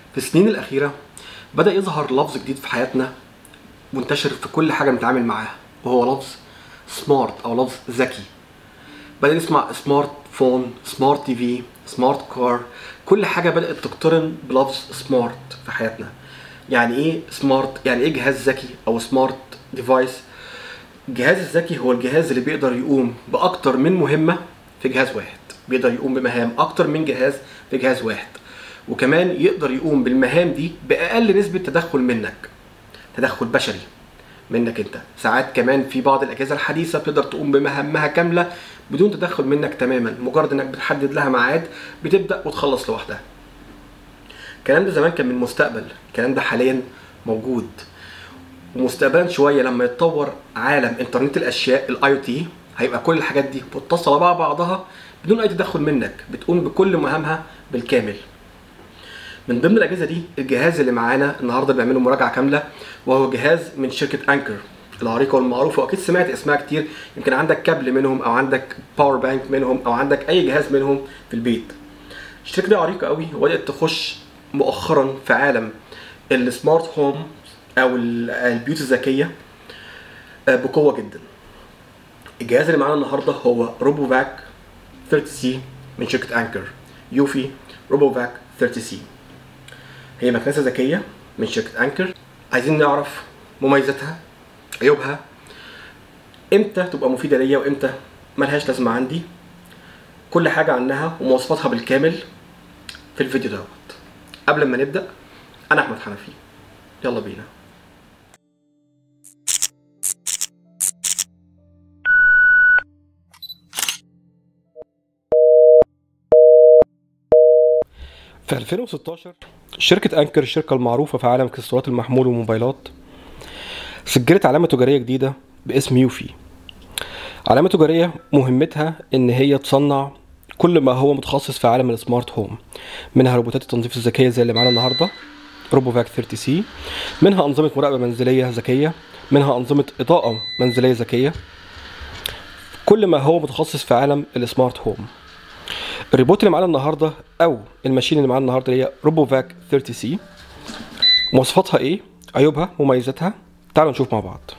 في السنين الأخيرة بدأ يظهر لفظ جديد في حياتنا منتشر في كل حاجة بنتعامل معاها وهو لفظ سمارت أو لفظ ذكي بدأ نسمع سمارت فون سمارت تي في سمارت كار كل حاجة بدأت تقترن بلفظ سمارت في حياتنا يعني ايه سمارت يعني ايه جهاز ذكي او سمارت ديفايس الجهاز الذكي هو الجهاز اللي بيقدر يقوم باكتر من مهمة في جهاز واحد بيقدر يقوم بمهام اكتر من جهاز في جهاز واحد وكمان يقدر يقوم بالمهام دي باقل نسبة تدخل منك تدخل بشري منك انت ساعات كمان في بعض الاجهزه الحديثه بتقدر تقوم بمهامها كامله بدون تدخل منك تماما مجرد انك بتحدد لها ميعاد بتبدا وتخلص لوحدها الكلام ده زمان كان من المستقبل الكلام ده حاليا موجود ومستقبلا شويه لما يتطور عالم انترنت الاشياء الاي او تي هيبقى كل الحاجات دي متصله مع بعضها بدون اي تدخل منك بتقوم بكل مهامها بالكامل من ضمن الاجهزه دي الجهاز اللي معانا النهارده بيعملوا مراجعه كامله وهو جهاز من شركه انكر العريقه والمعروفه واكيد سمعت اسمها كتير يمكن عندك كابل منهم او عندك باور بانك منهم او عندك اي جهاز منهم في البيت الشركه دي عريقه قوي وبدات تخش مؤخرا في عالم السمارت هوم او ال- البيوت الذكيه آه، بقوه جدا الجهاز اللي معانا النهارده هو روبو فاك 30 سي من شركه انكر يوفي روبو فاك 30 سي هي مكنسه ذكيه من شركه انكر عايزين نعرف مميزاتها عيوبها امتى تبقى مفيده ليا وامتى ملهاش لازمه عندي كل حاجه عنها ومواصفاتها بالكامل في الفيديو دوت قبل ما نبدا انا احمد حنفي يلا بينا في 2016 شركة أنكر الشركة المعروفة في عالم اكسسوارات المحمول والموبايلات سجلت علامة تجارية جديدة باسم يوفي علامة تجارية مهمتها إن هي تصنع كل ما هو متخصص في عالم السمارت هوم منها روبوتات التنظيف الذكية زي اللي معانا النهاردة روبو فاك 30 سي منها أنظمة مراقبة منزلية ذكية منها أنظمة إضاءة منزلية ذكية كل ما هو متخصص في عالم السمارت هوم الريبوت اللي معانا النهارده او الماشين اللي معانا النهارده هي روبو فاك 30 سي مواصفاتها ايه عيوبها مميزاتها تعالوا نشوف مع بعض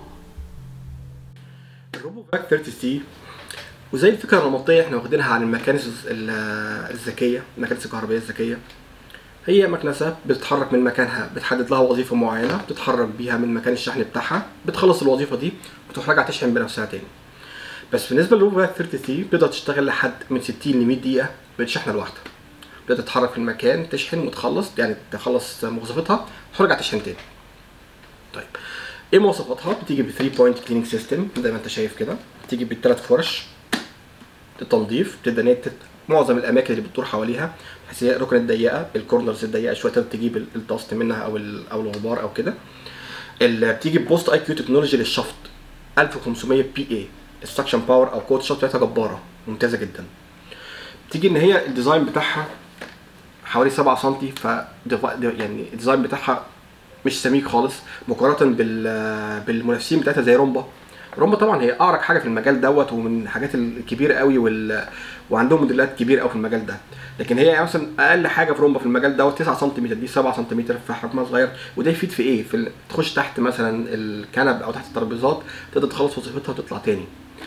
الروبو فاك 30 سي وزي الفكره النمطيه احنا واخدينها عن المكانس ال- الذكيه المكانس الكهربائيه الذكيه هي مكنسه بتتحرك من مكانها بتحدد لها وظيفه معينه بتتحرك بيها من مكان الشحن بتاعها بتخلص الوظيفه دي وتروح راجعه تشحن بنفسها تاني بس بالنسبه للروبو فاك 30 سي بتقدر تشتغل لحد من 60 ل 100 دقيقه بالشحنه الواحده بتقدر تتحرك في المكان تشحن وتخلص يعني تخلص وظيفتها وترجع تشحن تاني طيب ايه مواصفاتها بتيجي ب 3 بوينت كليننج سيستم زي ما انت شايف كده بتيجي بالثلاث فرش التنظيف بتبدا ان هي تت- معظم الاماكن اللي بتدور حواليها بحيث هي الركن الضيقه الكورنرز الضيقه شويه تقدر تجيب ال- الدست منها او ال- او الغبار او كده اللي بتيجي بوست اي كيو تكنولوجي للشفط 1500 بي اي السكشن باور او قوه الشفط بتاعتها جباره ممتازه جدا تيجي ان هي الديزاين بتاعها حوالي 7 سم ف يعني الديزاين بتاعها مش سميك خالص مقارنه بال بالمنافسين بتاعتها زي رومبا رومبا طبعا هي اعرق حاجه في المجال دوت ومن الحاجات الكبيره قوي وال... وعندهم موديلات كبيره قوي في المجال ده لكن هي مثلا اقل حاجه في رومبا في المجال دوت 9 سم دي 7 سم في حجمها صغير وده يفيد في ايه في ال... تخش تحت مثلا الكنب او تحت الترابيزات تقدر تخلص وظيفتها وتطلع تاني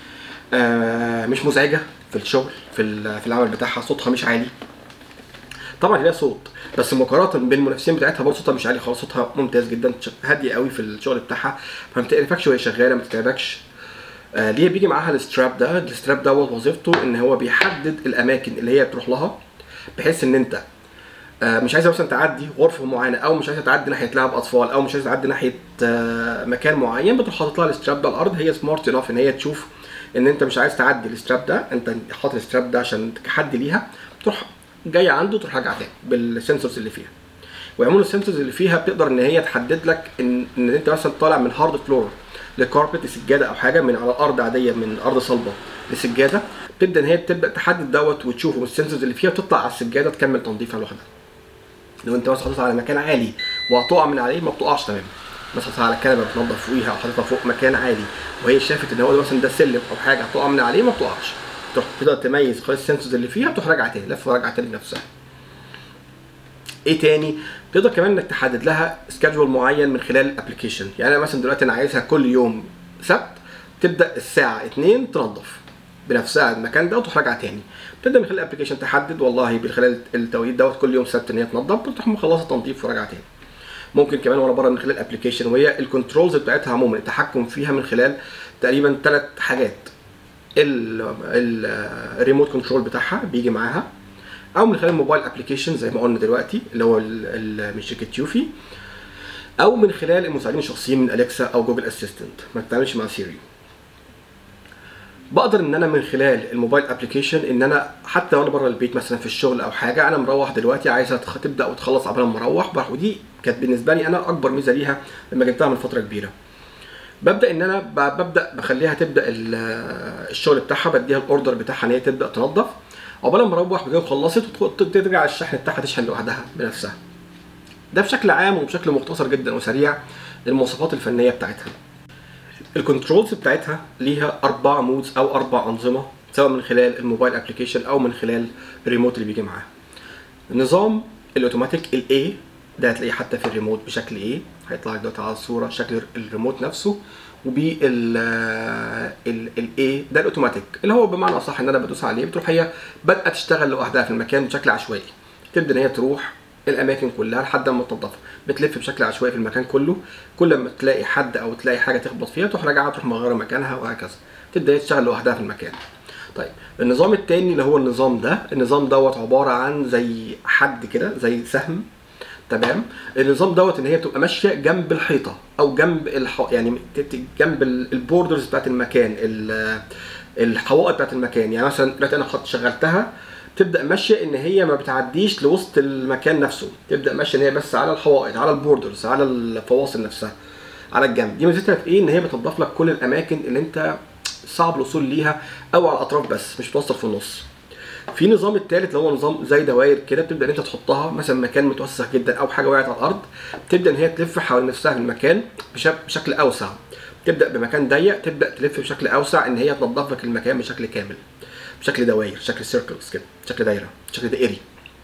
آه مش مزعجه في الشغل في ال- في العمل بتاعها صوتها مش عالي طبعا ليها صوت بس مقارنه بالمنافسين بتاعتها برضه صوتها مش عالي خالص صوتها ممتاز جدا ش- هاديه قوي في الشغل بتاعها فما بتقرفكش وهي شغاله ما تتعبكش آه ليه بيجي معاها الستراب ده الستراب دوت وظيفته ان هو بيحدد الاماكن اللي هي تروح لها بحيث ان انت آه، مش عايزه مثلا تعدي غرفه معينه او مش عايزه تعدي ناحيه لعب اطفال او مش عايزه تعدي ناحيه آه، مكان معين بتروح حاطط لها الستراب ده على الارض هي سمارت انف ان هي تشوف ان انت مش عايز تعدي الستراب ده انت حاطط الستراب ده عشان كحد ليها تروح جايه عنده تروح راجعه تاني بالسنسورز اللي فيها ويعملوا السنسورز اللي فيها بتقدر ان هي تحدد لك ان ان انت مثلا طالع من هارد فلور لكاربت لسجاده او حاجه من على الارض عاديه من ارض صلبه لسجاده تبدا ان هي تبدا تحدد دوت وتشوفه من السنسورز اللي فيها وتطلع على السجاده تكمل تنظيفها لوحدها لو انت مثلا حاططها على مكان عالي وهتقع من عليه ما بتقعش تمام مثلا حاططها على كنبه بتنضف فوقيها او حاططها فوق مكان عالي وهي شافت ان هو ده مثلا ده سلم او حاجه هتقع من عليه ما بتقعش تروح تقدر تميز خلاص السنسورز اللي فيها تروح راجعه تاني لف وراجعه تاني بنفسها ايه تاني تقدر كمان انك تحدد لها سكادجول معين من خلال الابلكيشن يعني انا مثلا دلوقتي انا عايزها كل يوم سبت تبدا الساعه 2 تنظف بنفسها المكان ده وتروح راجعه تاني تبدا من خلال الابلكيشن تحدد والله من خلال التوقيت دوت كل يوم سبت ان هي تنظف وتروح مخلصه تنظيف وراجعه تاني ممكن كمان وانا بره من خلال الابلكيشن وهي الكنترولز بتاعتها عموما التحكم فيها من خلال تقريبا ثلاث حاجات الريموت كنترول بتاعها بيجي معاها او من خلال الموبايل ابلكيشن زي ما قلنا دلوقتي اللي هو ال- ال- من شركه يوفي او من خلال المساعدين الشخصيين من اليكسا او جوجل اسيستنت ما تتعاملش مع سيري بقدر ان انا من خلال الموبايل ابلكيشن ان انا حتى وانا بره البيت مثلا في الشغل او حاجه انا مروح دلوقتي عايزها تخ- تبدا وتخلص قبل ما اروح بروح ودي كانت بالنسبه لي انا اكبر ميزه ليها لما جبتها من فتره كبيره ببدا ان انا ب- ببدا بخليها تبدا ال- الشغل بتاعها بديها الاوردر بتاعها ان هي تبدا تنظف عقبال ما اروح بتكون خلصت وتدخل- ترجع الشحن بتاعها تشحن لوحدها بنفسها ده بشكل عام وبشكل مختصر جدا وسريع للمواصفات الفنيه بتاعتها الكنترولز بتاعتها ليها اربع مودز او اربع انظمه سواء من خلال الموبايل ابلكيشن او من خلال الريموت اللي بيجي معاه النظام الاوتوماتيك الاي ده هتلاقيه حتى في الريموت بشكل ايه هيطلع لك دلوقتي على الصوره شكل الريموت نفسه وبال الاي ده الاوتوماتيك اللي هو بمعنى اصح ان انا بدوس عليه بتروح هي بدات تشتغل لوحدها في المكان بشكل عشوائي تبدا ان هي تروح الاماكن كلها لحد ما تنضفها بتلف بشكل عشوائي في المكان كله كل ما تلاقي حد او تلاقي حاجه تخبط فيها تروح راجعه تروح مغيره مكانها وهكذا تبدا هي تشتغل لوحدها في المكان طيب النظام التاني اللي هو النظام ده النظام دوت عباره عن زي حد كده زي سهم تمام النظام دوت ان هي بتبقى ماشيه جنب الحيطه او جنب الح... يعني تت- جنب ال- البوردرز بتاعت المكان ال- الحوائط بتاعت المكان يعني مثلا دلوقتي انا خط شغلتها تبدا ماشيه ان هي ما بتعديش لوسط المكان نفسه تبدا ماشيه ان هي بس على الحوائط على البوردرز على الفواصل نفسها على الجنب دي ميزتها في ايه ان هي بتنظف لك كل الاماكن اللي انت صعب الوصول ليها او على الاطراف بس مش بتوصل في النص في نظام التالت اللي هو نظام زي دوائر كده بتبدا ان انت تحطها مثلا مكان متوسع جدا او حاجه وقعت على الارض تبدا ان هي تلف حول نفسها في المكان بش- بشكل اوسع تبدا بمكان ضيق تبدا تلف بشكل اوسع ان هي تنظف لك المكان بشكل كامل بشكل دوائر شكل سيركلز كده شكل دايره شكل دائري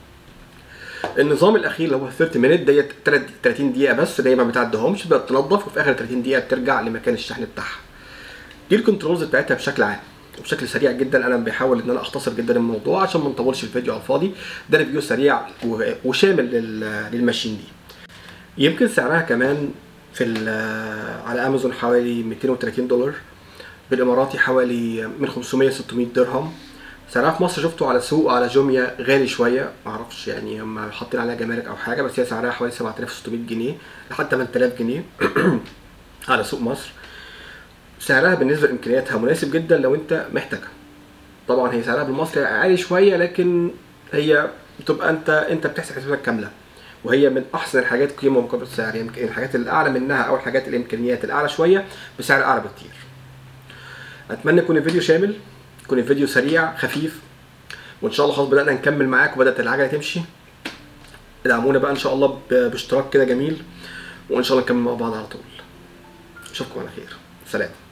النظام الاخير اللي هو 30 مينت ديت 30 دقيقه بس اللي هي ما بتعدهمش تبدا تنظف وفي اخر 30 دقيقه بترجع لمكان الشحن بتاعها دي الكنترولز بتاعتها بشكل عام وبشكل سريع جدا انا بحاول ان انا اختصر جدا الموضوع عشان ما نطولش الفيديو على الفاضي ده ريفيو سريع و- وشامل لل- للماشين دي يمكن سعرها كمان في ال- على امازون حوالي 230 دولار بالاماراتي حوالي من 500 600 درهم سعرها في مصر شفته على سوق على جوميا غالي شويه معرفش يعني هم حاطين عليها جمارك او حاجه بس هي سعرها حوالي 7600 جنيه لحد 8000 جنيه على سوق مصر سعرها بالنسبه لامكانياتها مناسب جدا لو انت محتاجها طبعا هي سعرها بالمصري عالي شويه لكن هي بتبقى انت انت بتحسب حساباتك كامله وهي من احسن الحاجات قيمه مقابل سعر يمكن الحاجات الاعلى منها او الحاجات الامكانيات الاعلى شويه بسعر اعلى بكتير اتمنى يكون الفيديو شامل يكون الفيديو سريع خفيف وان شاء الله خلاص بدانا نكمل معاك وبدات العجله تمشي ادعمونا بقى ان شاء الله ب- باشتراك كده جميل وان شاء الله نكمل مع بعض على طول اشوفكم على خير سلام